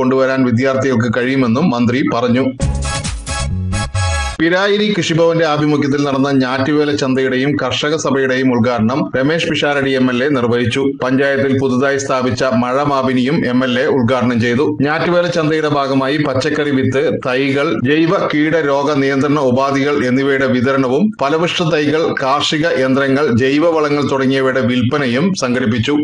കൊണ്ടുവരാൻ വിദ്യാർത്ഥികൾക്ക് കഴിയുമെന്നും മന്ത്രി പറഞ്ഞു പിരായിരി കൃഷിഭവന്റെ ആഭിമുഖ്യത്തിൽ നടന്ന ഞാറ്റുവേല ചന്തയുടെയും കർഷക സഭയുടെയും ഉദ്ഘാടനം Ramesh Pisharody M L A നിർവഹിച്ചു പഞ്ചായത്തിൽ പുതുതായി സ്ഥാപിച്ച മഴമാപിനിയും എം എൽ എ ഉദ്ഘാടനം ചെയ്തു ഞാറ്റുവേല ചന്തയുടെ ഭാഗമായി പച്ചക്കറി വിത്ത് തൈകൾ ജൈവ കീട രോഗ നിയന്ത്രണ ഉപാധികൾ എന്നിവയുടെ വിതരണവും ഫലപുഷ്ട തൈകൾ കാർഷിക യന്ത്രങ്ങൾ ജൈവവളങ്ങൾ തുടങ്ങിയവയുടെ വിൽപ്പനയും സംഘടിപ്പിച്ചു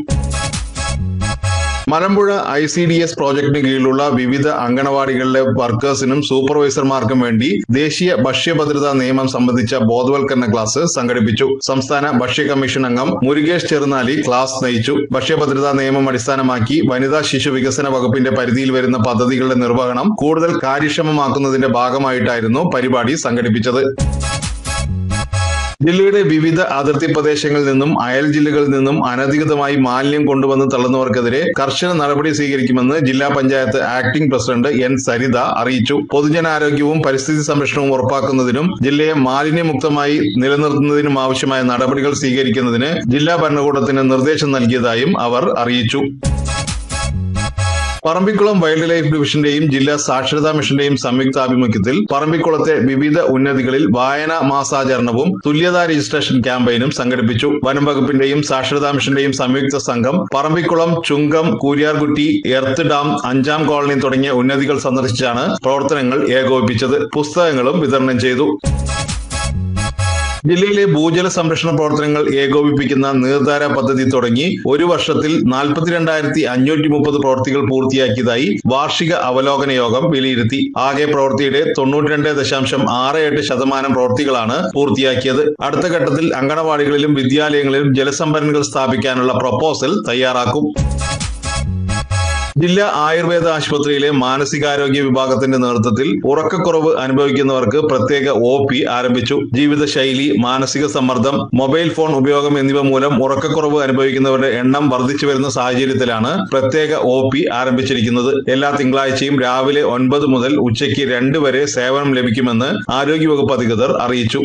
Malampuzha I C D S പ്രോജക്ടിന് കീഴിലുള്ള വിവിധ അങ്കണവാടികളിലെ വർക്കേഴ്സിനും സൂപ്പർവൈസർമാർക്കും വേണ്ടി ദേശീയ ഭക്ഷ്യഭദ്രതാ നിയമം സംബന്ധിച്ച ബോധവൽക്കരണ ക്ലാസ് സംഘടിപ്പിച്ചു സംസ്ഥാന ഭക്ഷ്യ കമ്മീഷൻ അംഗം മുരുകേഷ് ചെറുനാലി ക്ലാസ് നയിച്ചു ഭക്ഷ്യഭദ്രതാ നിയമം അടിസ്ഥാനമാക്കി വനിതാ ശിശു വികസന വകുപ്പിന്റെ പരിധിയിൽ വരുന്ന പദ്ധതികളുടെ നിർവഹണം കൂടുതൽ കാര്യക്ഷമമാക്കുന്നതിന്റെ ഭാഗമായിട്ടായിരുന്നു പരിപാടി സംഘടിപ്പിച്ചത് ജില്ലയുടെ വിവിധ അതിർത്തി പ്രദേശങ്ങളിൽ നിന്നും അയൽ ജില്ലകളിൽ നിന്നും അനധികൃതമായി മാലിന്യം കൊണ്ടുവന്ന് തള്ളുന്നവർക്കെതിരെ കർശന നടപടി സ്വീകരിക്കുമെന്ന് ജില്ലാ panchayat acting president N Saritha അറിയിച്ചു പൊതുജനാരോഗ്യവും പരിസ്ഥിതി സംരക്ഷണവും ഉറപ്പാക്കുന്നതിനും ജില്ലയെ മാലിന്യമുക്തമായി നിലനിർത്തുന്നതിനും ആവശ്യമായ നടപടികൾ സ്വീകരിക്കുന്നതിന് ജില്ലാ ഭരണകൂടത്തിന് നിർദ്ദേശം നൽകിയതായും അവർ അറിയിച്ചു പറമ്പിക്കുളം വൈൽഡ് ലൈഫ് ഡിവിഷന്റെയും ജില്ലാ സാക്ഷരതാ മിഷന്റെയും സംയുക്താഭിമുഖ്യത്തിൽ പറമ്പിക്കുളത്തെ വിവിധ ഉന്നതികളിൽ വായനാ മാസാചരണവും തുല്യതാ രജിസ്ട്രേഷൻ ക്യാമ്പയിനും സംഘടിപ്പിച്ചു വനം വകുപ്പിന്റെയും സാക്ഷരതാ മിഷന്റെയും സംയുക്ത സംഘം പറമ്പിക്കുളം ചുങ്കം കൂരിയാർകുട്ടി എർത്ത് ഡാം അഞ്ചാം കോളനി തുടങ്ങിയ ഉന്നതികൾ സന്ദർശിച്ചാണ് പ്രവർത്തനങ്ങൾ ഏകോപിപ്പിച്ചത് പുസ്തകങ്ങളും വിതരണം ചെയ്തു ജില്ലയിലെ ഭൂജല സംരക്ഷണ പ്രവർത്തനങ്ങൾ ഏകോപിപ്പിക്കുന്ന നീർധാര പദ്ധതി തുടങ്ങി ഒരു വർഷത്തിൽ നാൽപ്പത്തിരണ്ടായിരത്തി അഞ്ഞൂറ്റി മുപ്പത് പ്രവൃത്തികൾ പൂർത്തിയാക്കിയതായി വാർഷിക അവലോകന യോഗം വിലയിരുത്തി ആകെ പ്രവൃത്തിയുടെ തൊണ്ണൂറ്റിരണ്ട് ദശാംശം ആറ് എട്ട് ശതമാനം പ്രവൃത്തികളാണ് പൂർത്തിയാക്കിയത് അടുത്ത ഘട്ടത്തിൽ അങ്കണവാടികളിലും വിദ്യാലയങ്ങളിലും ജലസംഭരണികൾ സ്ഥാപിക്കാനുള്ള പ്രപ്പോസൽ തയ്യാറാക്കും ജില്ലാ ആയുർവേദ ആശുപത്രിയിലെ മാനസികാരോഗ്യ വിഭാഗത്തിന്റെ നേതൃത്വത്തിൽ ഉറക്കക്കുറവ് അനുഭവിക്കുന്നവർക്ക് പ്രത്യേക ഒ പി ആരംഭിച്ചു ജീവിതശൈലി മാനസിക സമ്മർദ്ദം മൊബൈൽ ഫോൺ ഉപയോഗം എന്നിവ മൂലം ഉറക്കക്കുറവ് അനുഭവിക്കുന്നവരുടെ എണ്ണം വർദ്ധിച്ചു വരുന്ന സാഹചര്യത്തിലാണ് പ്രത്യേക ഒ പി ആരംഭിച്ചിരിക്കുന്നത് എല്ലാ തിങ്കളാഴ്ചയും രാവിലെ ഒൻപത് മുതൽ ഉച്ചയ്ക്ക് രണ്ട് വരെ സേവനം ലഭിക്കുമെന്ന് ആരോഗ്യവകുപ്പ് അധികൃതർ അറിയിച്ചു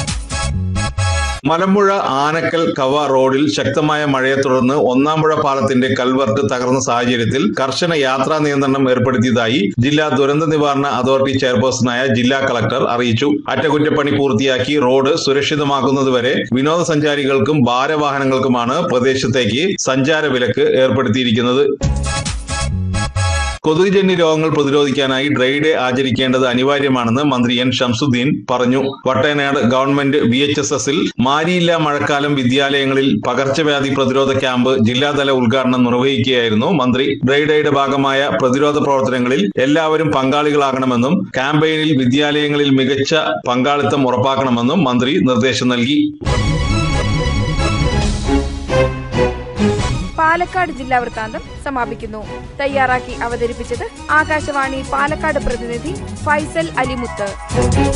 മലമ്പുഴ ആനക്കൽ കവ റോഡിൽ ശക്തമായ മഴയെ തുടർന്ന് ഒന്നാമ്പുഴ പാലത്തിന്റെ കൽവർട്ട് തകർന്ന സാഹചര്യത്തിൽ കർശന യാത്രാ നിയന്ത്രണം ഏർപ്പെടുത്തിയതായി ജില്ലാ ദുരന്ത നിവാരണ അതോറിറ്റി ചെയർപേഴ്സണായ ജില്ലാ കളക്ടർ അറിയിച്ചു അറ്റകുറ്റപ്പണി പൂർത്തിയാക്കി റോഡ് സുരക്ഷിതമാക്കുന്നതുവരെ വിനോദസഞ്ചാരികൾക്കും ഭാരവാഹനങ്ങൾക്കുമാണ് പ്രദേശത്തേക്ക് സഞ്ചാര വിലക്ക് ഏർപ്പെടുത്തിയിരിക്കുന്നത് കൊതുകുജന്യ രോഗങ്ങൾ പ്രതിരോധിക്കാനായി ഡ്രൈ ഡേ ആചരിക്കേണ്ടത് അനിവാര്യമാണെന്ന് മന്ത്രി എൻ ഷംസുദ്ദീൻ പറഞ്ഞു Vattayanad government V H S എസിൽ മാരിയില്ല മഴക്കാലം വിദ്യാലയങ്ങളിൽ പകർച്ചവ്യാധി പ്രതിരോധ ക്യാമ്പ് ജില്ലാതല ഉദ്ഘാടനം നിർവഹിക്കുകയായിരുന്നു മന്ത്രി ഡ്രൈ ഡേയുടെ ഭാഗമായ പ്രതിരോധ പ്രവർത്തനങ്ങളിൽ എല്ലാവരും പങ്കാളികളാകണമെന്നും ക്യാമ്പയിനിൽ വിദ്യാലയങ്ങളിൽ മികച്ച പങ്കാളിത്തം ഉറപ്പാക്കണമെന്നും മന്ത്രി നിർദ്ദേശം നൽകി പാലക്കാട് ജില്ലാ വൃത്താന്തം സമാപിക്കുന്നു തയ്യാറാക്കി അവതരിപ്പിച്ചത് ആകാശവാണി പാലക്കാട് പ്രതിനിധി ഫൈസൽ അലിമുത്ത്